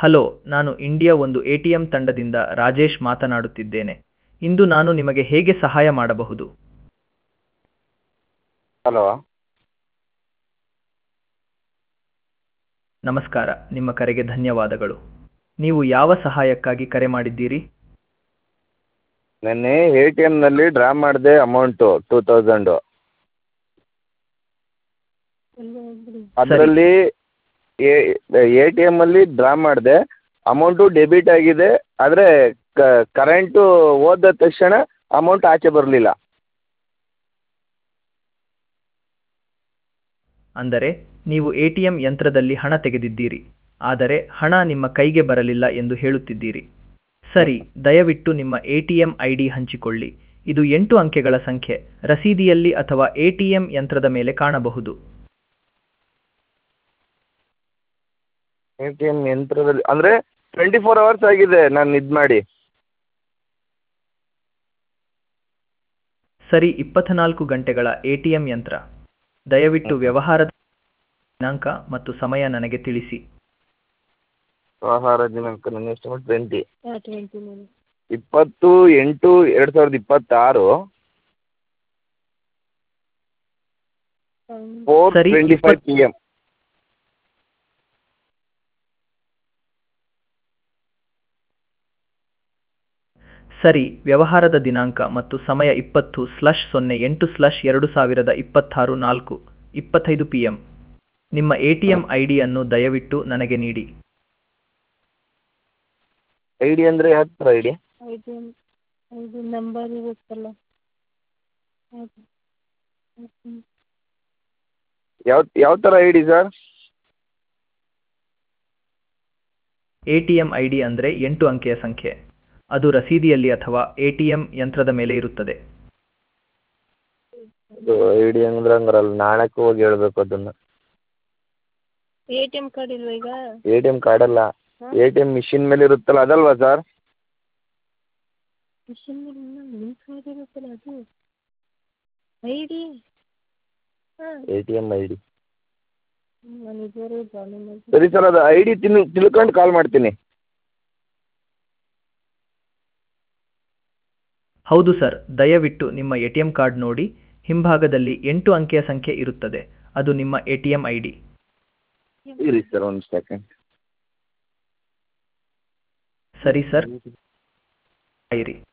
Hello ನಾನು India ಒಂದು A T M ತಂಡದಿಂದ ರಾಜೇಶ್ ಮಾತನಾಡುತ್ತಿದ್ದೇನೆ ಇಂದು ನಾನು ನಿಮಗೆ ಹೇಗೆ ಸಹಾಯ ಮಾಡಬಹುದು ಹಲೋ ನಮಸ್ಕಾರ ನಿಮ್ಮ ಕರೆಗೆ ಧನ್ಯವಾದಗಳು ನೀವು ಯಾವ ಸಹಾಯಕ್ಕಾಗಿ ಕರೆ ಮಾಡಿದ್ದೀರಿ ನೆನ್ನೆ ಎ ಟಿ ಎಮ್ನಲ್ಲಿ ಡ್ರಾ ಮಾಡಿದೆ ಅಮೌಂಟು ಟೂ ತೌಸಂಡು ಅದರಲ್ಲಿ ಎ ಟಿ ಎಮ್ಮಲ್ಲಿ ಡ್ರಾ ಮಾಡಿದೆ ಅಮೌಂಟು ಡೆಬಿಟ್ ಆಗಿದೆ ಆದರೆ ಕರೆಂಟು ಹೋದ ತಕ್ಷಣ ಅಮೌಂಟ್ ಆಚೆ ಬರಲಿಲ್ಲ ಅಂದರೆ ನೀವು ಎ ಟಿ ಎಂ ಯಂತ್ರದಲ್ಲಿ ಹಣ ತೆಗೆದಿದ್ದೀರಿ ಆದರೆ ಹಣ ನಿಮ್ಮ ಕೈಗೆ ಬರಲಿಲ್ಲ ಎಂದು ಹೇಳುತ್ತಿದ್ದೀರಿ ಸರಿ ದಯವಿಟ್ಟು ನಿಮ್ಮ A T M I D ಹಂಚಿಕೊಳ್ಳಿ ಇದು ಎಂಟು ಅಂಕೆಗಳ ಸಂಖ್ಯೆ ರಸೀದಿಯಲ್ಲಿ ಅಥವಾ ಎ ಟಿ ಎಂ ಯಂತ್ರದ ಮೇಲೆ ಕಾಣಬಹುದು ಎ ಟಿ ಎಮ್ ಯಂತ್ರದಲ್ಲಿ ಅಂದರೆ ಟ್ವೆಂಟಿ ಫೋರ್ ಅವರ್ಸ್ ಆಗಿದೆ ನಾನು ಇದು ಮಾಡಿ ಸರಿ ಇಪ್ಪತ್ನಾಲ್ಕು ಗಂಟೆಗಳ ಎ ಟಿ ಎಂ ಯಂತ್ರ ದಯವಿಟ್ಟು ವ್ಯವಹಾರದ ದಿನಾಂಕ ಮತ್ತು ಸಮಯ ನನಗೆ ತಿಳಿಸಿ ವ್ಯವಹಾರ ದಿನಾಂಕ ನನ್ನ ಎಷ್ಟು ಟ್ವೆಂಟಿ ಟ್ವೆಂಟಿ ಮೇಲೆ ಇಪ್ಪತ್ತು ಎಂಟು ಎರಡು ಸಾವಿರದ ಇಪ್ಪತ್ತಾರು ಫೋರ್ ಸರಿ, ಟ್ವೆಂಟಿ ಫೈವ್ ಪಿ ಎಮ್ ಸರಿ ವ್ಯವಹಾರದ ದಿನಾಂಕ ಮತ್ತು ಸಮಯ ಇಪ್ಪತ್ತು ಸ್ಲಶ್ ಸೊನ್ನೆ ಎಂಟು ಸ್ಲಶ್ ಎರಡು ಸಾವಿರದ ಇಪ್ಪತ್ತಾರು ನಾಲ್ಕು ಇಪ್ಪತ್ತೈದು ಪಿ ಎಂ ನಿಮ್ಮ ಎ ಟಿ ಎಂ ಐ ಡಿಯನ್ನು ದಯವಿಟ್ಟು ನನಗೆ ನೀಡಿ ಐ ಡಿ ಅಂದರೆ ಯಾವ ಥರ ಐ ಡಿ ಐದು ಐದು ನಂಬರ್ ಇರುತ್ತಲ್ಲ ಅದು ಅದು. ಯಾವ ಯಾವ ಥರ I D sir A T M I D ಅಂದರೆ ಎಂಟು ಅಂಕೆಯ ಸಂಖ್ಯೆ ಅದು ರಸೀದಿಯಲ್ಲಿ ಅಥವಾ ಎ ಟಿ ಎಂ ಯಂತ್ರದ ಮೇಲೆ ಇರುತ್ತದೆ ಅದು ಐ ಡಿ ಅಂದ್ರೆ ಹಂಗಾರಲ್ಲ ನಾಳಕ್ಕೆ ಹೋಗಿ ಹೇಳ್ಬೇಕು ಅದನ್ನು ಎ ಟಿ ಎಮ್ ಕಾರ್ಡ್ ಇಲ್ವಾ ಈಗ ಎ ಟಿ ಎಮ್ ಕಾರ್ಡ್ ಅಲ್ಲ ಎ ಟಿ ಎಮ್ ಮಿಷಿನ್ ಮೇಲೆ ಇರುತ್ತಲ್ಲ ಅದಲ್ವಾ ಸರ್ ಮಿಷನ್ ನಿಮ್ಮ ಕಾರ್ಡ್ ಇರುತ್ತಲ್ಲ ಅದು ಐ ಡಿ ಹಾಂ A T M I D ನಾನು ಇದುವರೆಗೂ ಜಾಯಿನ್ ಮಾಡಿ ಸರಿ ಸರ್ ಅದು ಐ ಡಿ ತಿಳ್ ತಿಳ್ಕೊಂಡು ಕಾಲ್ ಮಾಡ್ತೀನಿ ಹೌದು ಸರ್ ದಯವಿಟ್ಟು ನಿಮ್ಮ ಎ ಟಿ ಎಂ ಕಾರ್ಡ್ ನೋಡಿ ಹಿಂಭಾಗದಲ್ಲಿ ಎಂಟು ಅಂಕೆಯ ಸಂಖ್ಯೆ ಇರುತ್ತದೆ ಅದು ನಿಮ್ಮ A T M I D ಇರಿ ಸರ್ ಒಂದು ಸೆಕೆಂಡ್ ಸರಿ ಸರ್ ಇರಿ